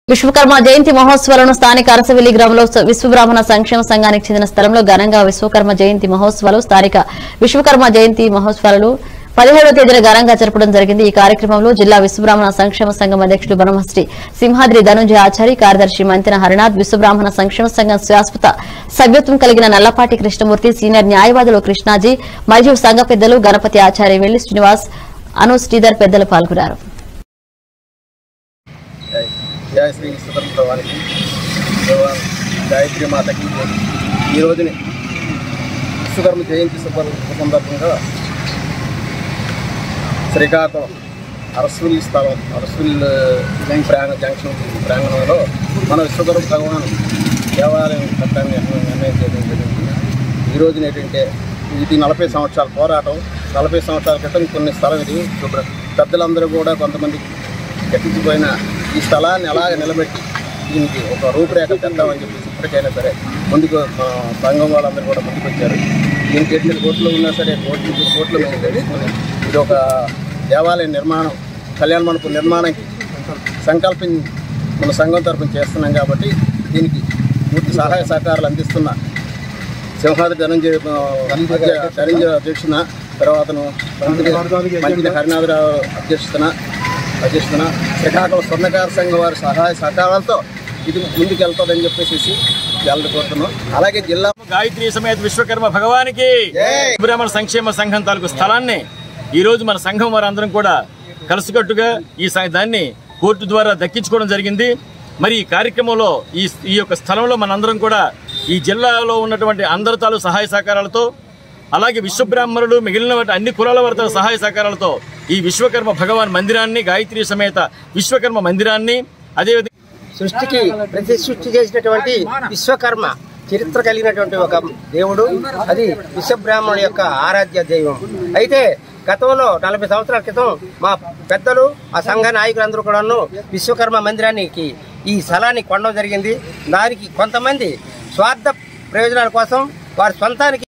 విశ్వకర్మ జయంతి మహోత్సవాలను స్థానిక అరసవెల్లి గ్రామంలో స- విశ్వబ్రాహ్మణ సంక్షేమ సంఘానికి చెందిన స్థలంలో ఘనంగా విశ్వకర్మ జయంతి మహోత్సవాలు స్థానిక విశ్వకర్మ జయంతి మహోత్సవాలు పదిహేడవ తేదీన ఘనంగా జరపడం జరిగింది ఈ కార్యక్రమంలో జిల్లా విశ్వబ్రాహ్మణ సంక్షేమ సంఘం అధ్యక్షులు బ్రహ్మశ్రీ సింహాద్రి ధనుంజయ ఆచారి కార్యదర్శి మంతెన హరినాథ్ విశ్వబ్రాహ్మణ సంక్షేమ సంఘం శాశ్వత సభ్యత్వం కలిగిన నల్లపాటి కృష్ణమూర్తి సీనియర్ న్యాయవాదులు కృష్ణాజీ మరియు సంఘ పెద్దలు గణపతి ఆచార్య వెల్లి శ్రీనివాస్ అను శ్రీధర్ పెద్దలు పాల్గొన్నారు జై జై శ్రీ విశ్వకర్మ భగవానికి భగవాన్ గాయత్రి మాతకి ఈ రోజుని విశ్వకర్మ జయంతి శుభ సందర్భంగా శ్రీకాకుళం అరస్విల్ స్థలం అరస్విల్ ప్రాంగ జంక్షన్ ప్రాంగణంలో మన విశ్వకర్మ భగవాన్ దేవాలయం కట్టాన్ని నిర్ణయం చేయడం జరిగింది ఈ రోజున ఏంటంటే ఇది నలభై సంవత్సరాల పోరాటం నలభై సంవత్సరాల క్రితం కొన్ని స్థలం ఇది శుభ్ర పెద్దలందరూ కూడా కొంతమంది గట్టించిపోయిన ఈ స్థలాన్ని అలాగ నిలబెట్టి దీనికి ఒక రూపురేఖ తెద్దామని చెప్పేసి ఇప్పటికైనా సరే ముందుకు మా సంఘం వాళ్ళందరూ కూడా ముందుకు వచ్చారు దీనికి ఎన్ని కోట్లు ఉన్నా సరే కోట్లు కోట్లు మేము తెలుసుకొని ఇది ఒక దేవాలయ నిర్మాణం కళ్యాణ మండపం నిర్మాణానికి సంకల్పం మన సంఘం తరపున చేస్తున్నాం కాబట్టి దీనికి పూర్తి సహాయ సహకారాలు అందిస్తున్న సింహాద్రి ధనంజయ ధనంజయ అధ్యక్షున తర్వాతను మంత్రి మంత్రి హరినాథరావు అధ్యక్షతన అధ్యక్షతన శ్రీకాకుళం స్వర్ణకార సంఘం వారి సహాయ సహకారాలతో ఇది ముందుకు వెళ్తుందని చెప్పేసి వెళ్ళడం కోరుతున్నాం అలాగే జిల్లా గాయత్రి సమేత విశ్వకర్మ భగవానికి బ్రాహ్మణ సంక్షేమ సంఘం తాలూకు స్థలాన్ని ఈ రోజు మన సంఘం వారందరం కూడా కలుసుకట్టుగా ఈ స- దాన్ని కోర్టు ద్వారా దక్కించుకోవడం జరిగింది మరి ఈ కార్యక్రమంలో ఈ ఈ యొక్క స్థలంలో మనందరం కూడా ఈ జిల్లాలో ఉన్నటువంటి అందరి తాలూ సహాయ సహకారాలతో అలాగే విశ్వబ్రాహ్మణులు మిగిలిన వాటి అన్ని కులాల వారితో సహాయ సహకారాలతో ఈ విశ్వకర్మ భగవాన్ మందిరాన్ని గాయత్రి సమేత విశ్వకర్మ మందిరాన్ని అదేవిధంగా సృష్టికి ప్రతి సృష్టి చేసినటువంటి విశ్వకర్మ చరిత్ర కలిగినటువంటి ఒక దేవుడు అది విశ్వబ్రాహ్మణుడి యొక్క ఆరాధ్య దైవం అయితే గతంలో నలభై సంవత్సరాల క్రితం మా పెద్దలు ఆ సంఘ నాయకులందరూ కూడాను విశ్వకర్మ మందిరానికి ఈ స్థలాన్ని కొనడం జరిగింది దానికి కొంతమంది స్వార్థ ప్రయోజనాల కోసం వారి సొంతానికి